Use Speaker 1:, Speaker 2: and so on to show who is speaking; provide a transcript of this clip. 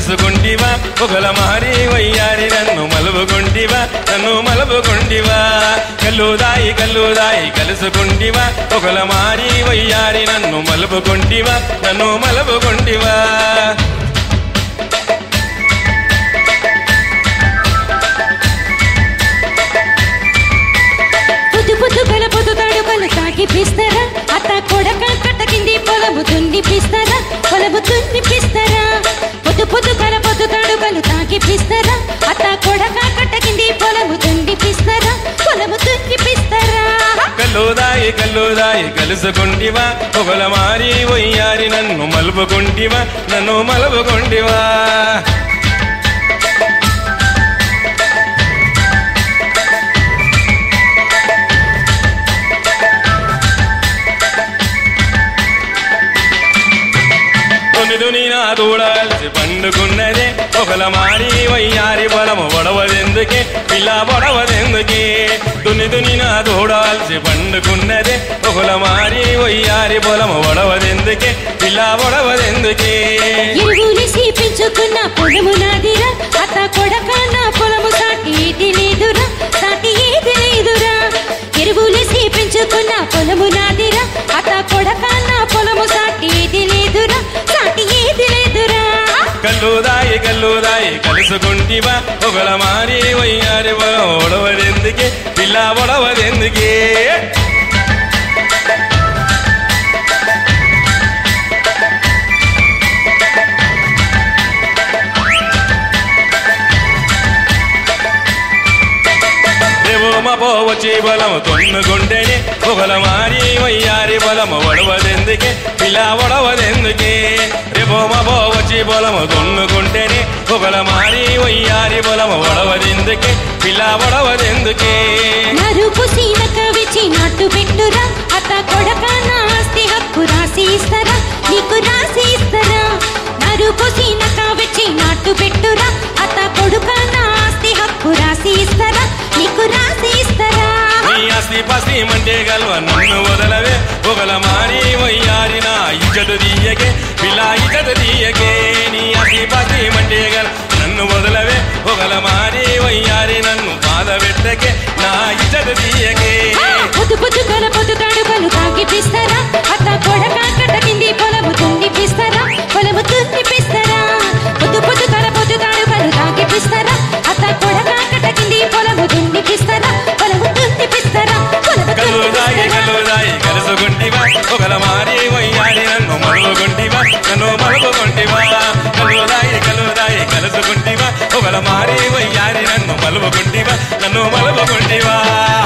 Speaker 1: కలుసుకుంటివా ఒకల మారి వయ్యారి నన్ను మలుపుకుంటివా నన్ను మలుపుకుంటివా కల్లుదాయి కల్లుదాయి కలుసుకుంటివా ఒకల మారి వయ్యారి నన్ను మలుపుకుంటివా నన్ను మలుపుకుంటివా
Speaker 2: పొద్దు పొద్దు గల పొద్దు తడుకలు తాకిపిస్తారా అత్త కొడక కట్టకింది పొలము దున్నిపిస్తారా పొలము దున్నిపిస్తారా పొద్దు పొద్దు గల పొద్దు తడుకలు తాకిపిస్తారా అత్త కొడక కట్టకింది పొలము దున్నిపిస్తారా పొలము దున్నిపిస్తారా
Speaker 1: కల్లుదాయి కల్లుదాయి కలుసుకుంటివా ఒకల మారి వయ్యారి నన్ను మలుపుకుంటివా నన్ను మలుపుకుంటివా దుని దుని నా దూడాల్సి పండుకున్నదే ఒకల మారి వయ్యారి బలము బొడవదెందుకే పిల్ల బొడవదెందుకే దుని దుని నా దూడాల్సి పండుకున్నదే ఒకల మారి వయ్యారి బలము బొడవదెందుకే పిల్ల బొడవదెందుకే
Speaker 2: ఎరువులు సీపించుకున్న పొలము నాదిరా అత్త కొడక నా పొలము సాటి ఏది లేదురా సాటి ఏది లేదురా ఎరువులు సీపించుకున్న పొలము నాదిరా అత్త కొడక నా పొలము సాటి ఏది లేదురా సాటి ఏది లేదురా
Speaker 1: కల్లుదాయి కల్లుదాయి కలుసుకుంటివా ఒకల మారి వయ్యారి బలం బొడవదెందుకే పిల్ల బొడవదెందుకే రేవోమ పోవచ్చి బలము తొన్నుకుంటేనే ఒకల మారి వయ్యారి బలము ఒడవదెందుకే ఇలా ఒడవదెందుకే రేవోమ పోవచ్చి బలము తొన్నుకుంటేనే ఒకల మారి వయ్యారి బలము ఒడవదెందుకే ఇలా ఒడవదెందుకే
Speaker 2: నరుపు సీనక విచి నాటు పెట్టురా అత్త కొడక నా ఆస్తి హక్కు రాసి ఇస్తారా నీకు రాసి ఇస్తారా నరుపు సీనక విచి నాటు పెట్టురా అత్త కొడుక నా ఆస్తి హక్కు రాసి ఇస్తారా నీకు రాసి ఇస్తారా
Speaker 1: నీ ఆస్తి పాస్తి మంటే గల్వ నన్ను వదలవే ఒకల మారి వయ్యారి నా ఇజ్జత తీయకే పిల్ల ఇజ్జత తీయకే నీ ఆస్తి పాస్తి మంటే గల్ నన్ను వదలవే ఒకల మారి వయ్యారి నన్ను బాధ పెట్టకే నా ఇజ్జత తీయకే
Speaker 2: పొద్దు పొద్దు గల పొద్దు తడుకలు తాగిపిస్తారా అత్త కొడక కట్టకింది పొలము తుండిపిస్తారా పొలము తుండిపిస్తారా పొద్దు పొద్దు గల పొద్దు తడుకలు తాగిపిస్తారా అత్త కొడక కట్టకింది పొలము తుండిపిస్తారా పొలము తుండిపిస్తారా పొలము
Speaker 1: కల్లు దాగి
Speaker 2: తుండిపిస్తారా
Speaker 1: కల్లు దాగి కలుసుకుంటివా ఒకల మారి వయ్యారి నన్ను మలుగుకుంటివా నన్ను మలుగుకుంటివా కల్లు దాగి కల్లు దాగి కలుసుకుంటివా ఒకల మారి వయ్యారి నన్ను మలుగుకుంటివా నన్ను మలుగుకుంటివా